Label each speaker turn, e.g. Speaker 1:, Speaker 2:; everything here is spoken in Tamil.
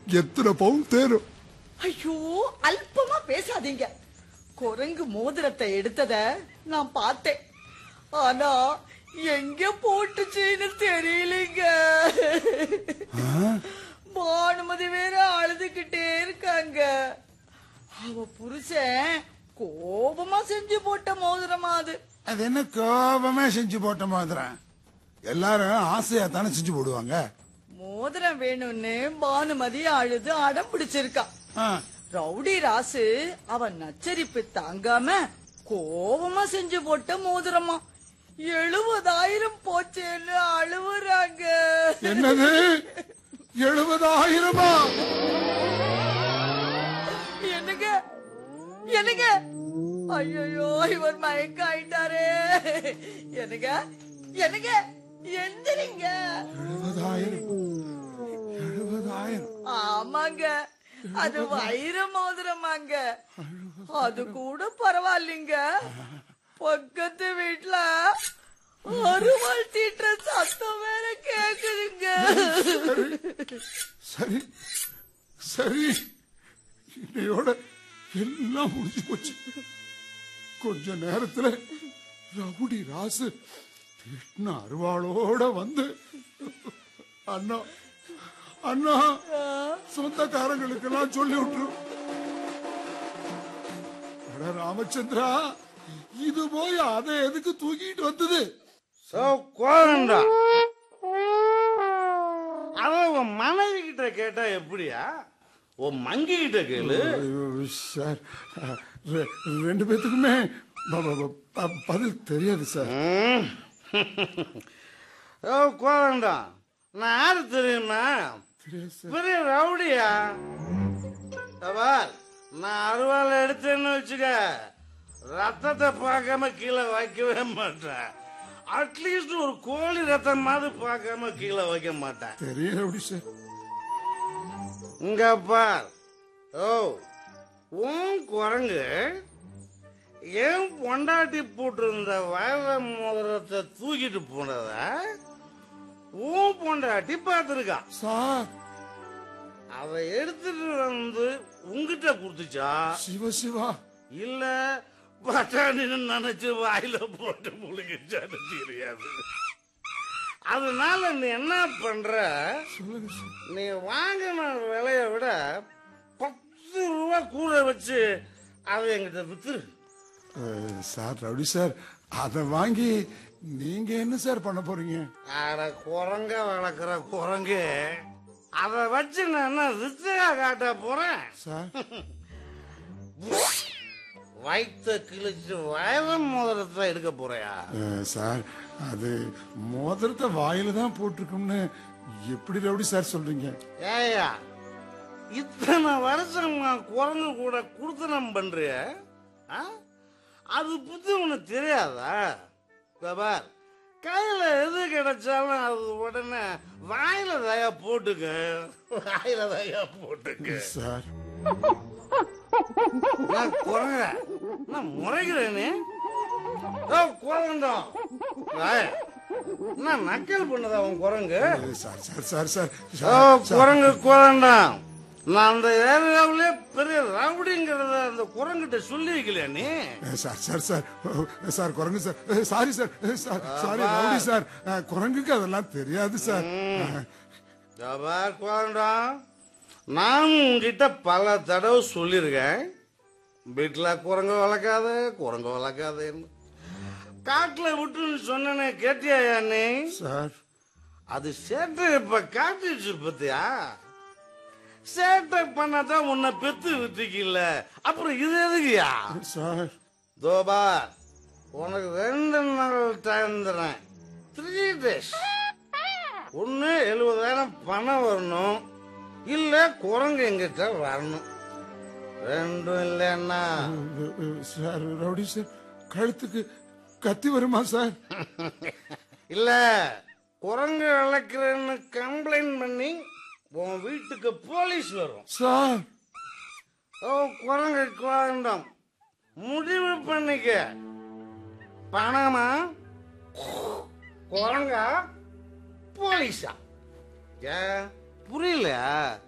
Speaker 1: எத்தனை பவுன் தேரும்
Speaker 2: ஐயோ அல்பமா பேசாதீங்க குரங்கு மோதிரத்தை எடுத்தத நான் பார்த்தேன் ஆனா எங்க போட்டுச்சுன்னு தெரியலங்க பானுமதி வேற அழுதுகிட்டே இருக்காங்க அவ புருஷன் கோபமா செஞ்சு போட்ட மோதிரமா அது
Speaker 1: அது என்ன கோபமே செஞ்சு போட்ட மாதிரின் எல்லாரும் ஆசையா தானே செஞ்சு போடுவாங்க
Speaker 2: மோதிரம் வேணும்னு பானுமதி அழுது அடம் பிடிச்சிருக்கா
Speaker 1: ஆ,
Speaker 2: ரவுடி ராசு அவன் நச்சரிப்பு தாங்காம கோபமா செஞ்சு போட்ட மோதிரமா எழுபதாயிரம் போச்சேன்னு அழுவுறாங்க
Speaker 1: என்னது எழுபதாயிரமா
Speaker 2: என்னங்க என்னங்க ஐயோ இவர் மயக்க ஆயிட்டாரே என்னங்க என்னங்க எந்திரிங்க
Speaker 1: எழுபதாயிரம் எழுபதாயிரம்
Speaker 2: ஆமாங்க அது வைர மோதிரமாங்க அது கூட பரவாயில்லைங்க பக்கத்து வீட்ல அருவாள் தீட்டுற சத்தம் வேற கேக்குதுங்க
Speaker 1: சரி சரி இன்னையோட எல்லாம் முடிஞ்சு போச்சு கொஞ்ச நேரத்துல ரவுடி ராசு திட்டின அருவாளோட வந்து அண்ணா அண்ணா சொந்தக்காரங்களுக்கெல்லாம் சொல்லி விட்டுரு அட ராமச்சந்திரா இது போய் அதை எதுக்கு தூக்கிட்டு வந்தது
Speaker 3: சோ கோதண்டா அவன் உன் மனைவி கிட்ட கேட்டா எப்படியா உன் மங்கி கிட்ட கேளு
Speaker 1: ஐயோ, சார் ரெ- ரெண்டு பேத்துக்குமே ப- ப- ப- ப- பதில் தெரியாது சார்
Speaker 3: ம். ஓ கோதண்டா நான் யாரு தெரியுமா
Speaker 1: தெரியாது சார்
Speaker 3: பெரிய ரவுடியா தபார் நான் அருவாள் எடுத்தேன்னு வச்சுக்க ரத்தத்தை பார்க்காம கீழே வைக்கவே மாட்டேன் அட்லீஸ்ட் ஒரு கோழி ரத்தமாவது பார்க்காம கீழே வைக்க மாட்டேன்
Speaker 1: தெரியும் எப்படி சார்
Speaker 3: இங்க பார் ஓ உன் குரங்கு ஏன் பொண்டாட்டி போட்டிருந்த வயல மோதிரத்தை தூக்கிட்டு போனத உன் பொண்டாட்டி பார்த்திருக்கா
Speaker 1: சார்
Speaker 3: அதை எடுத்துட்டு வந்து உங்ககிட்ட கொடுத்துச்சா
Speaker 1: சிவ சிவா
Speaker 3: இல்ல பட்டாணின்னு நினைச்சு வாயில போட்டு முழுங்கிச்சான்னு தெரியாது அதனால நீ என்ன பண்ற
Speaker 1: சொல்லுங்க சார்
Speaker 3: நீ வாங்கின விலைய விட பத்து ரூபா கூட வச்சு அதை என்கிட்ட வித்துரு
Speaker 1: அஹ், சார் ரவுடி சார் அதை வாங்கி நீங்க என்ன சார் பண்ண போறீங்க
Speaker 3: அட குரங்க வளர்க்குற குரங்கு அதை வச்சு நான் என்ன வித்தையா காட்ட போறேன்
Speaker 1: சார்
Speaker 3: வயிற்ற கிழிச்சு வயலம் மோதிரத்தை எடுக்க போறியா
Speaker 1: அஹ், சார் அது மோதிரத்தை வாயில தான் போட்டிருக்கும்னு எப்படி ரவுடி சார் சொல்றீங்க
Speaker 3: ஏயா இத்தனை வருஷம் நான் குரங்கு கூட குடுத்தனம் பண்றிய ஆ? அது புத்தி உனக்கு தெரியாதா இதோ பார் கையில எது கிடைச்சாலும் அது உடனே வாயில தயா போட்டுக்க வாயில தயா போட்டுக்க
Speaker 1: சார்
Speaker 3: நான் குரங்க நான் முறைகிறேனே ஓ குரங்கம் ஏய், நான் நக்கல் பண்ணதா உன் குரங்கு
Speaker 1: அஹ், சார் சார் சார் சார்
Speaker 3: ஓ
Speaker 1: சார், சார்
Speaker 3: குரங்கு குரண்டாம் நான் அந்த ஏரியாவிலே பெரிய ரவுடிங்கிறத அந்த குரங்கிட்ட சொல்லி வைக்கலையா நீ
Speaker 1: அஹ், சார் சார் சார் அஹ், சார் குரங்கு சார் அஹ், சாரி சார் அஹ், சார் சாரி ரவுடி சார் அஹ், குரங்குக்கு அதெல்லாம் தெரியாது சார் அஹ்,
Speaker 3: ஜபார் குரண்டாம் நான் உங்ககிட்ட பல தடவை சொல்லியிருக்கேன் வீட்டில் குரங்கு வளர்க்காத குரங்கு வளர்க்காதேன்னு காட்டில் விட்டுன்னு சொன்னனே கேட்டியா நீ
Speaker 1: சார்
Speaker 3: அது சேட்டை இப்ப காட்டிடுச்சு பத்தியா சேட்டை பண்ணாதான் உன்னை பெத்து விட்டுக்கல அப்புறம் இது எதுக்குயா
Speaker 1: சார்
Speaker 3: தோபா உனக்கு ரெண்டு நாள் டைம் தரேன் த்ரீ டேஸ் ஒன்று எழுபதாயிரம் பணம் வரணும் இல்ல குரங்கு எங்கிட்ட வரணும் ரெண்டும் இல்லைன்னா
Speaker 1: அஹ், அஹ், சார் ரவுடி சார் கழுத்துக்கு கத்தி வருமா சார்
Speaker 3: இல்ல குரங்கு வளர்க்குறேன்னு கம்ப்ளைண்ட் பண்ணி உன் வீட்டுக்கு போலீஸ் வரும்
Speaker 1: சார்
Speaker 3: ஓ குரங்கு குழந்டம் முடிவு பண்ணிக்க பணமா குரங்கா போலீஸா ஏ புரியலையா